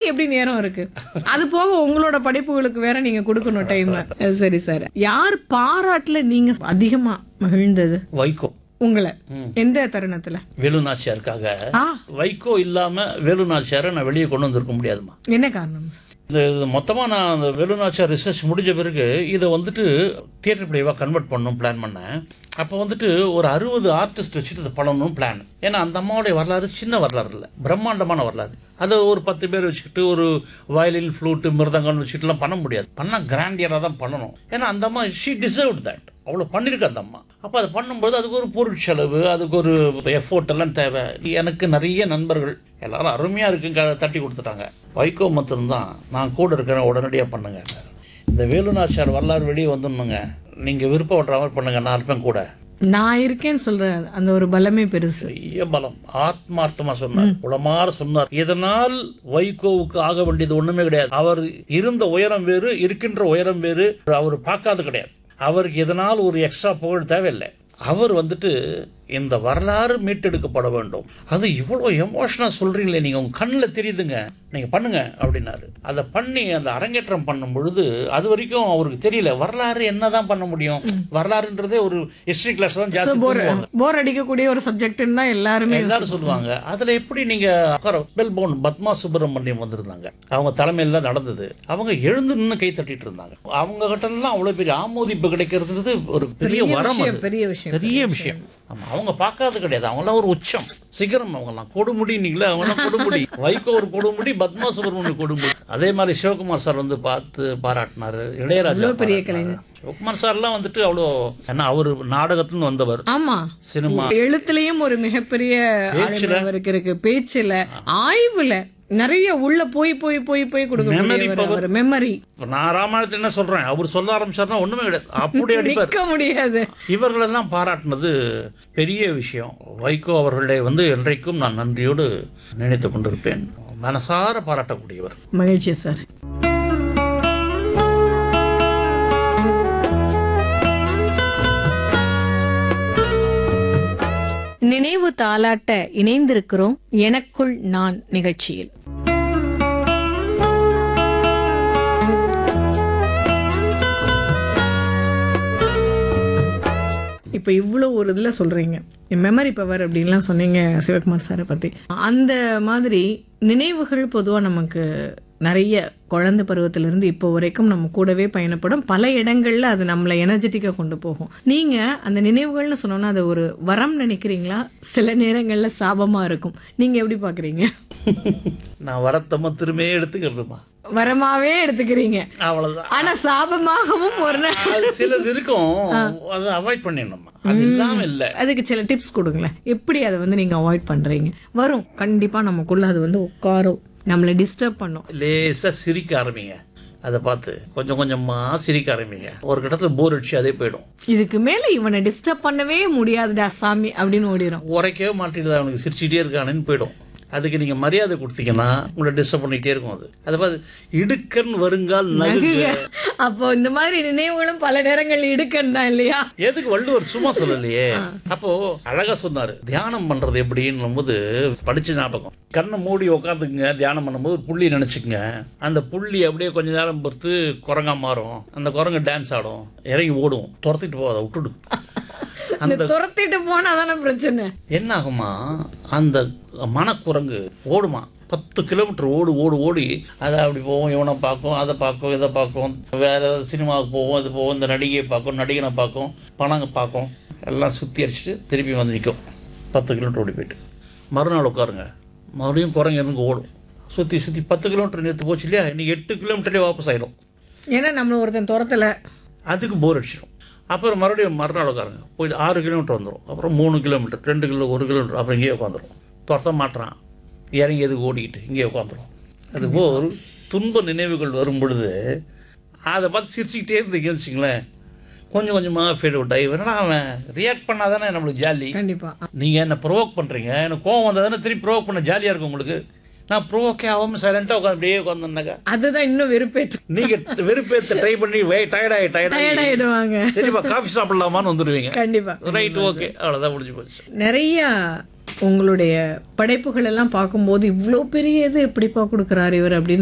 எப்படி நேரம் இருக்கு அது போக உங்களோட படிப்புகளுக்கு வேற நீங்க கொடுக்கணும் டைம் சரி சார் யார் பாராட்டுல நீங்க அதிகமா மகிழ்ந்தது வைகோ உங்களை எந்த தருணத்துல வேலுநாச்சியாருக்காக ஆ வைகோ இல்லாம வேலுநாச்சியாரை நான் வெளியே கொண்டு வந்திருக்க முடியாதுமா என்ன காரணம் சார் இந்த இது மொத்தமாக நான் அந்த வேலுநாச்சியார் ரிசர்ச் முடிஞ்ச பிறகு இதை வந்துட்டு தியேட்டர் பிளேவாக கன்வெர்ட் பண்ணணும் பிளான் பண்ணேன் அப்போ வந்துட்டு ஒரு அறுபது ஆர்டிஸ்ட் வச்சுட்டு இதை பண்ணணும் பிளான் ஏன்னா அந்த அம்மாவுடைய வரலாறு சின்ன வரலாறு இல்லை பிரம்மாண்டமான வரலாறு அதை ஒரு பத்து பேர் வச்சுக்கிட்டு ஒரு வயலின் ஃப்ளூட்டு மிருதங்கம்னு வச்சுட்டுலாம் பண்ண முடியாது பண்ணால் கிராண்டியராக தான் பண்ணணும் ஏன்னா அந்த அம்மா ஷீ டிசர்வ்ட் தட் அவ்வளோ பண்ணியிருக்கு அந்த அம்மா அப்போ அதை பண்ணும்போது அதுக்கு ஒரு பொருட்செலவு அதுக்கு ஒரு எஃபோர்ட் எல்லாம் தேவை எனக்கு நிறைய நண்பர்கள் எல்லாரும் அருமையாக இருக்குங்க தட்டி கொடுத்துட்டாங்க வைகோ மட்டும்தான் நான் கூட இருக்கிறேன் உடனடியாக பண்ணுங்க இந்த வேலுநாச்சியார் வரலாறு வெளியே வந்துடணுங்க நீங்கள் விருப்பப்படுற மாதிரி பண்ணுங்க நான் இருப்பேன் கூட நான் இருக்கேன்னு சொல்றேன் அந்த ஒரு பலமே பெருசு பெரிய பலம் ஆத்மார்த்தமா சொன்னார் உளமாற சொன்னார் இதனால் வைகோவுக்கு ஆக வேண்டியது ஒண்ணுமே கிடையாது அவர் இருந்த உயரம் வேறு இருக்கின்ற உயரம் வேறு அவர் பார்க்காது கிடையாது அவருக்கு இதனால் ஒரு எக்ஸ்ட்ரா புகழ் தேவையில்லை அவர் வந்துட்டு இந்த வரலாறு மீட்டெடுக்கப்பட வேண்டும் அது இவ்வளோ எமோஷனாக சொல்றீங்களே நீங்க உங்க கண்ணில் தெரியுதுங்க நீங்க பண்ணுங்க அப்படின்னாரு அதை பண்ணி அந்த அரங்கேற்றம் பண்ணும் பொழுது அது வரைக்கும் அவருக்கு தெரியல வரலாறு என்னதான் பண்ண முடியும் வரலாறுன்றதே ஒரு ஹிஸ்டரி கிளாஸ் தான் ஜாஸ்தி போர் தூங்குவாங்க. போர் அடிக்கக்கூடிய ஒரு சப்ஜெக்ட்னு தான் எல்லாருமே எல்லாரும் சொல்லுவாங்க அதுல எப்படி நீங்க பெல்போன் பத்மா சுப்பிரமணியம் வந்திருந்தாங்க அவங்க தலைமையில தான் நடந்தது அவங்க எழுந்து நின்று கை தட்டிட்டு இருந்தாங்க அவங்க கிட்ட எல்லாம் அவ்வளவு பெரிய ஆமோதிப்பு கிடைக்கிறது ஒரு பெரிய வரம் அது. விஷயம் பெரிய விஷயம் பெரிய விஷயம் ஆமா அவங்க பார்க்காது கிடையாது அவங்களாம் ஒரு உச்சம் சிகரம் அவங்கலாம் கொடுமுடி நீங்களே அவங்களாம் கொடுமுடி வைகோ ஒரு கொடுமுடி பத்மா சுப்பிரமணியம் கொடுமுடி அதே மாதிரி சிவகுமார் சார் வந்து பார்த்து பாராட்டினாரு இளையராஜா பெரிய பாராட்டினாரு. சிவகுமார் சார்லாம் வந்துட்டு அவ்வளோ ஏன்னா அவர் நாடகத்துல வந்தவர் ஆமா சினிமா எழுத்துலயும் ஒரு மிகப்பெரிய ஆளுமை அவருக்கு இருக்கு பேச்சுல ஆய்வுல நிறைய உள்ள போய் போய் போய் போய் கொடுக்க மெமரி இப்ப நான் ராமாயணத்தை என்ன சொல்றேன் அவர் சொல்ல ஆரம்பிச்சாருன்னா ஒண்ணுமே கிடையாது அப்படி அடிப்பார் நிக்க முடியாது இவர்களெல்லாம் பாராட்டினது பெரிய விஷயம் வைகோ அவர்களை வந்து என்றைக்கும் நான் நன்றியோடு நினைத்து கொண்டிருப்பேன் மனசார பாராட்டக்கூடியவர் மகிழ்ச்சி சார் நினைவு தாலாட்ட இணைந்திருக்கிறோம் எனக்குள் நான் நிகழ்ச்சியில் இப்போ இவ்வளோ ஒரு இதில் சொல்கிறீங்க மெமரி பவர் அப்படின்லாம் சொன்னீங்க சிவகுமார் சாரை பற்றி அந்த மாதிரி நினைவுகள் பொதுவாக நமக்கு நிறைய குழந்தை பருவத்திலிருந்து இப்போ வரைக்கும் நம்ம கூடவே பயணப்படும் பல இடங்கள்ல அது நம்மளை எனர்ஜெட்டிக்காக கொண்டு போகும் நீங்க அந்த நினைவுகள்னு சொன்னோன்னா அது ஒரு வரம் நினைக்கிறீங்களா சில நேரங்கள்ல சாபமா இருக்கும் நீங்க எப்படி பாக்குறீங்க நான் வரத்தம்ம திரும்பியே எடுத்துக்கிறதுமா வரமாவே எடுத்துக்கிறீங்க அவ்வளவுதான் ஆனா சாபமாகவும் ஒரு நாள் அது சிலது இருக்கும் அதை அவாய்ட் பண்ணிடணுமா அது இல்லாம இல்ல அதுக்கு சில டிப்ஸ் கொடுங்களேன் எப்படி அதை வந்து நீங்க அவாய்ட் பண்றீங்க வரும் கண்டிப்பா நமக்குள்ள அது வந்து உட்காரும் நம்மளை டிஸ்டர்ப் பண்ணும் லேசா சிரிக்க ஆரம்பிங்க அதை பார்த்து கொஞ்சம் கொஞ்சமா சிரிக்க ஆரம்பிங்க ஒரு கட்டத்துல போர் அடிச்சு அதே போயிடும் இதுக்கு மேல இவனை டிஸ்டர்ப் பண்ணவே முடியாதுடா சாமி அப்படின்னு ஓடிடும் உரைக்கவே மாட்டேங்குது அவனுக்கு சிரிச்சுட்டே இருக்கானுன்னு போயிடும் அதுக்கு நீங்க மரியாதை கொடுத்தீங்கன்னா உங்களை டிஸ்டர்ப் பண்ணிட்டே இருக்கும் அது அதை பார்த்து இடுக்கன் வருங்கால் நகுக அப்போ இந்த மாதிரி நினைவுகளும் பல நேரங்கள் இடுக்கன் தான் இல்லையா எதுக்கு வள்ளுவர் சும்மா சொல்லலையே அப்போ அழகா சொன்னாரு தியானம் பண்றது எப்படின்னும் போது படிச்ச ஞாபகம் கண்ணை மூடி உட்காந்துக்குங்க தியானம் பண்ணும்போது ஒரு புள்ளி நினைச்சுக்குங்க அந்த புள்ளி அப்படியே கொஞ்ச நேரம் பொறுத்து குரங்கா மாறும் அந்த குரங்கு டான்ஸ் ஆடும் இறங்கி ஓடும் துரத்திட்டு போகாத விட்டுடு இந்த துரத்திட்டு போனா தானே பிரச்சனை என்ன ஆகுமா அந்த மனக்குரங்கு ஓடுமா பத்து கிலோமீட்டர் ஓடு ஓடு ஓடி அதை அப்படி போவோம் இவனை பார்க்கும் அதை பார்க்கும் இதை பார்க்கும் வேற ஏதாவது சினிமாவுக்கு போவோம் அது போவோம் இந்த நடிகையை பார்க்கும் நடிகனை பார்க்கும் பணங்க பார்க்கும் எல்லாம் சுற்றி அடிச்சுட்டு திருப்பி வந்து நிற்கும் பத்து கிலோமீட்டர் ஓடி போயிட்டு மறுநாள் உட்காருங்க மறுபடியும் குரங்கு இருந்து ஓடும் சுற்றி சுற்றி பத்து கிலோமீட்டர் நேற்று போச்சு இல்லையா இன்னைக்கு எட்டு கிலோமீட்டர்லேயே வாபஸ் ஆகிடும் ஏன்னா நம்மள ஒருத்தன் துரத்தல அதுக்கு போர் அடிச்சிடும் அப்புறம் மறுபடியும் மறுநாள் உட்காருங்க போய் ஆறு கிலோமீட்டர் வந்துடும் அப்புறம் மூணு கிலோமீட்டர் ரெண்டு கிலோ ஒரு கிலோமீட்டர் அப்புறம் இங்கேயே உட்காந்துரும் துரத்த மாட்டுறான் இறங்கி எதுக்கு ஓடிக்கிட்டு இங்கேயே உட்காந்துரும் அதுபோல் துன்ப நினைவுகள் வரும் பொழுது அதை பார்த்து சிரிச்சுக்கிட்டே இருந்தீங்கன்னு வச்சுங்களேன் கொஞ்சம் கொஞ்சமாக ஃபேட் அவுட் ஆகி என்னடா அவன் ரியாக்ட் பண்ணாதானே நம்மளுக்கு ஜாலி கண்டிப்பா நீங்கள் என்ன ப்ரோவோக் பண்ணுறீங்க எனக்கு கோவம் வந்தால் தானே திருப்பி ப்ரோவோக் பண்ண ஜாலியாக இருக்கும் உங்களுக்கு நான் ப்ரோவோக்கே ஆகாமல் சைலண்ட்டாக உட்காந்து அப்படியே உட்காந்துனாக்கா அதுதான் இன்னும் வெறுப்பேத்து நீங்கள் வெறுப்பேற்ற ட்ரை பண்ணி வே டயர்டாகி டயர்டாகி டயர்ட் ஆயிடுவாங்க சரிப்பா காஃபி சாப்பிடலாமான்னு வந்துடுவீங்க கண்டிப்பா ரைட் ஓகே அவ்வளோதான் முடிஞ்சு போச்சு நிறைய உங்களுடைய படைப்புகள் எல்லாம் பார்க்கும்போது இவ்வளோ பெரிய இது எப்படிப்பா கொடுக்குறாரு இவர் அப்படின்னு